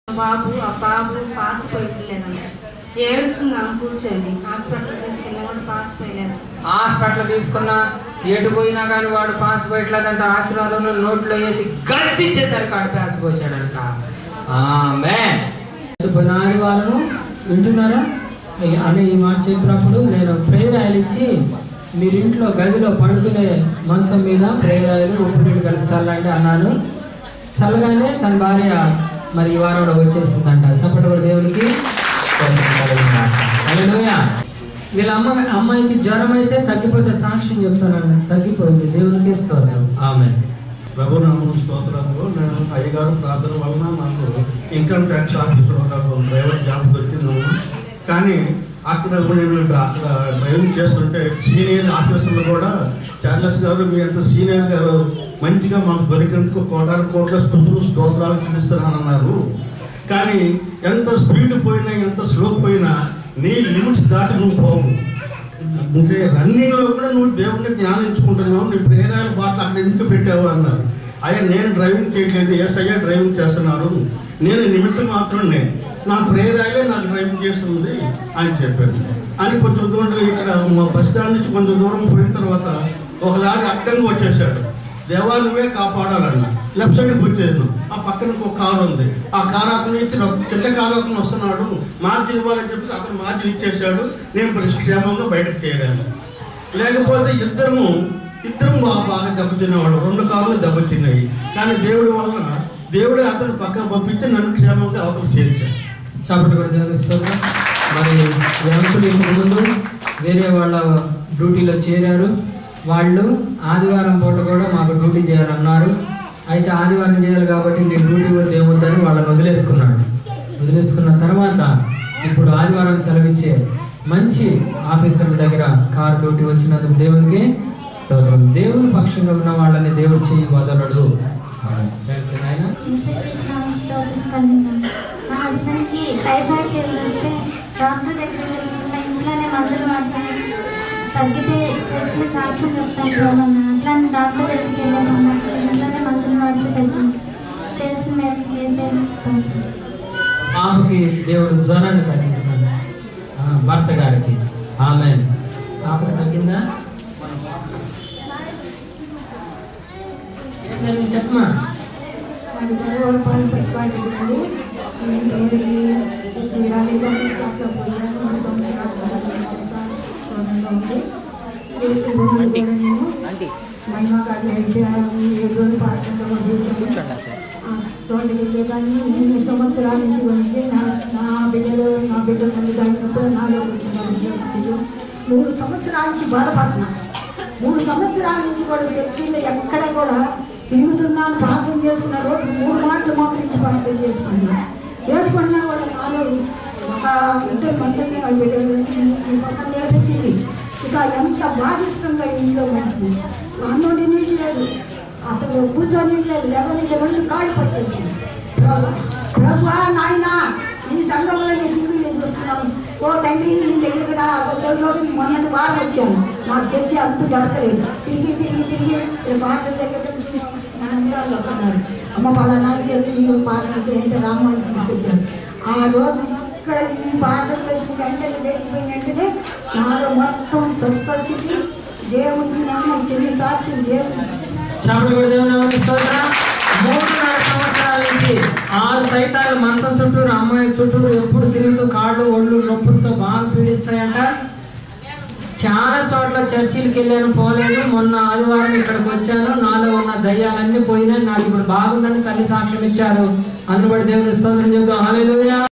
బాబు ఆ బాబు పాస్ పోయట్లేదంట ఏడుస్తుంది ఆమె కూర్చొని హాస్పిటల్ తీసుకెళ్ళి కూడా పాస్ పోయలేదు హాస్పిటల్ తీసుకున్నా ఎటు పోయినా కానీ వాడు పాస్ పోయట్లేదంట ఆశీర్వాదంలో నోట్లో వేసి గట్టిచ్చేసరికి వాడు పాస్ పోసాడంట ఆమె పోయిన ఆదివారం వింటున్నారా ఈ- అని ఈ మాట చెప్పినప్పుడు నేను ప్రేరాయలు ఇచ్చి మీరు ఇంట్లో గదిలో పడుకునే మంచం మీద ప్రేరాయలు ఉప్పు నీళ్ళు కలిపి చల్లండి అన్నాను చల్లగానే తన భార్య మరి ఈ వారంలో వచ్చేసిందంట చప్పటి కూడా దేవునికి హల్లెలూయా. వీళ్ళ అమ్మ అమ్మాయికి జ్వరం అయితే తగ్గిపోతే సాక్ష్యం చెప్తానండి తగ్గిపోయింది దేవునికి స్తోత్రం ఆమె ప్రభునామం స్తోత్రంలో నేను అయ్యగారు ప్రార్థన వలన నాకు ఇన్కమ్ ట్యాక్స్ ఆఫీసర్ నాకు డ్రైవర్ జాబ్ దొరికింది కానీ అక్కడ నేను అక్కడ డ్రైవింగ్ చేస్తుంటే సీనియర్ ఆఫీసర్లు కూడా చార్లెస్ గారు మీ అంత సీనియర్ గారు మంచిగా మాకు దొరికినందుకు కోటాను కోట్ల స్థుతులు స్తోత్రాలు చూపిస్తున్నానన్నారు కానీ ఎంత స్పీడ్ పోయినా ఎంత స్లో పోయినా నీ లిమిట్స్ దాటి నువ్వు పోవు అంటే రన్నింగ్ లో కూడా నువ్వు దేవుడిని ధ్యానించుకుంటున్నావు నీ ప్రేరాలు బాగా అక్కడ ఎందుకు పెట్టావు అన్నారు అయ్యా నేను డ్రైవింగ్ చేయట్లేదు ఎస్ అయ్యా డ్రైవింగ్ చేస్తున్నారు నేను నిమిత్తం మాత్రమే నా ప్రేరాలే నాకు డ్రైవింగ్ చేస్తుంది అని చెప్పాను అని కొంచెం దూరం ఇక్కడ మా బస్ స్టాండ్ నుంచి కొంచెం దూరం పోయిన తర్వాత ఒక లారీ అడ్డంగా వచ్చేసాడు దేవా నువ్వే కాపాడాలన్న లెఫ్ట్ సైడ్ వచ్చేసాను ఆ పక్కన ఒక కారు ఉంది ఆ కారు అతను ఇతను చిన్న కారు అతను వస్తున్నాడు మార్జిన్ ఇవ్వాలని చెప్పేసి అతను మార్జిన్ ఇచ్చేసాడు నేను ఇప్పుడు క్షేమంగా బయటకు చేయలేను లేకపోతే ఇద్దరము ఇద్దరం బాగా బాగా దెబ్బతినేవాడు రెండు కార్లు దెబ్బతిన్నాయి కానీ దేవుడి వలన దేవుడే అతను పక్క పంపించి నన్ను క్షేమంగా అవతల చేర్చాడు చప్పటి కూడా దేవునికి స్తోత్రం మరి ఈ అంకులు ఇంతకు ముందు వేరే వాళ్ళ డ్యూటీలో చేరారు వాళ్ళు ఆదివారం పూట కూడా మాకు డ్యూటీ చేయాలన్నారు అయితే ఆదివారం చేయాలి కాబట్టి నేను డ్యూటీ కూడా ఏమొద్దని వాళ్ళని వదిలేసుకున్నాడు వదిలేసుకున్న తర్వాత ఇప్పుడు ఆదివారం సెలవిచ్చే మంచి ఆఫీసర్ల దగ్గర కార్ డ్యూటీ వచ్చినందుకు దేవునికి స్తోత్రం దేవుని పక్షంగా ఉన్న వాళ్ళని దేవుడు చేయి వదలడు Thank you, నాయనా. మా హస్బెండ్కి టైఫాయిడ్ ఫీవర్ వస్తే డాక్టర్ దగ్గర వెళ్ళకుండా ఇంట్లోనే మందులు వాడతాను తగ్గితే వచ్చిన సాక్ష్యం చెప్తాను రోమన్న అట్లాంటి డాక్టర్ దగ్గరికి వెళ్ళామన్నా ఇంట్లోనే మందులు వాడితే తగ్గింది తెలిసిన మేరకు చేసేది ఆమెకి దేవుడు జ్వరాన్ని తగ్గించాడు ఆ, భర్త గారికి ఆమె ఆమె తగ్గిందా ఏం జరిగింది చెప్పమా వాడి చదువు పాలు పచ్చిపాటింది ఇరవై తొమ్మిది క్లాస్లో పోయాను మన తొమ్మిది ఉంది రేపు రోజులు కూడా నేను మహిమా గారి అయితే ఏడు రోజులు పాత్రలో తోటి వెళ్ళేదాన్ని ఎనిమిది సంవత్సరాల నుంచి వచ్చి నా నా బిడ్డలు నా బిడ్డలు తల్లిదండ్రులప్పుడు నాలో వచ్చిన మూడు సంవత్సరాల నుంచి బాధపడుతున్నా మూడు సంవత్సరాల నుంచి కూడా చర్చిలో ఎక్కడ కూడా తిరుగుతున్నాను ప్రార్థన చేసుకున్న రోజు మూడు మాటలు మోకరించి ప్రార్థన చేసుకున్నా చేసుకున్నా కూడా నాలో ఒక ఇద్దరు మందిని వాళ్ళ బిడ్డలు ఈ పక్కన నేర్పించింది ఇక ఎంత బాధిస్తుందో ఇంట్లో మనకి అన్నోడి నీటి లేదు అసలు కూర్చొని లేదు లేవని రెండు కాళ్ళు పట్టేసింది ప్రభు ప్రభు నాయన ఈ సంఘంలో నేను దిగులు నేను చూస్తున్నాను ఓ తండ్రి నీ దగ్గరికి రా ఒక రోజు మొన్నటి వారం వచ్చాను నాకు తెచ్చి అంత దొరకలేదు తిరిగి తిరిగి తిరిగి ఇక్కడ పాటల దగ్గర నుంచి నా అందాల్లో ఉన్నారు అమ్మ పలానాలు చెప్పి ఈ పాటలు ఏంటో రామాయణ తీసుకొచ్చాను ఆ రోజు ఇక్కడ ఈ పాటలు వేసిన వెంటనే లేచిపోయిన వెంటనే నాలో మొత్తం స్వస్థితి దేవుడికి నమ్మ చెల్లి సాక్షి దేవుడి చప్పటి కూడా దేవుని నామానికి స్తోత్రం మూడున్నర సంవత్సరాల నుంచి ఆరు సైతాలు మంచం చుట్టూరు అమ్మాయి చుట్టూరు ఎప్పుడు తిరుగుతూ కాళ్ళు ఒళ్ళు నొప్పులతో బాగా పీడిస్తాయంట చాలా చోట్ల చర్చిలకు వెళ్ళాను పోలేదు మొన్న ఆదివారం ఇక్కడికి వచ్చాను నాలో ఉన్న దయ్యాలన్నీ పోయినాయి నాకు ఇప్పుడు బాగుందని తల్లి సాక్ష్యం ఇచ్చారు అందుబడి దేవుని స్తోత్రం చెప్తాం హాలేలుయా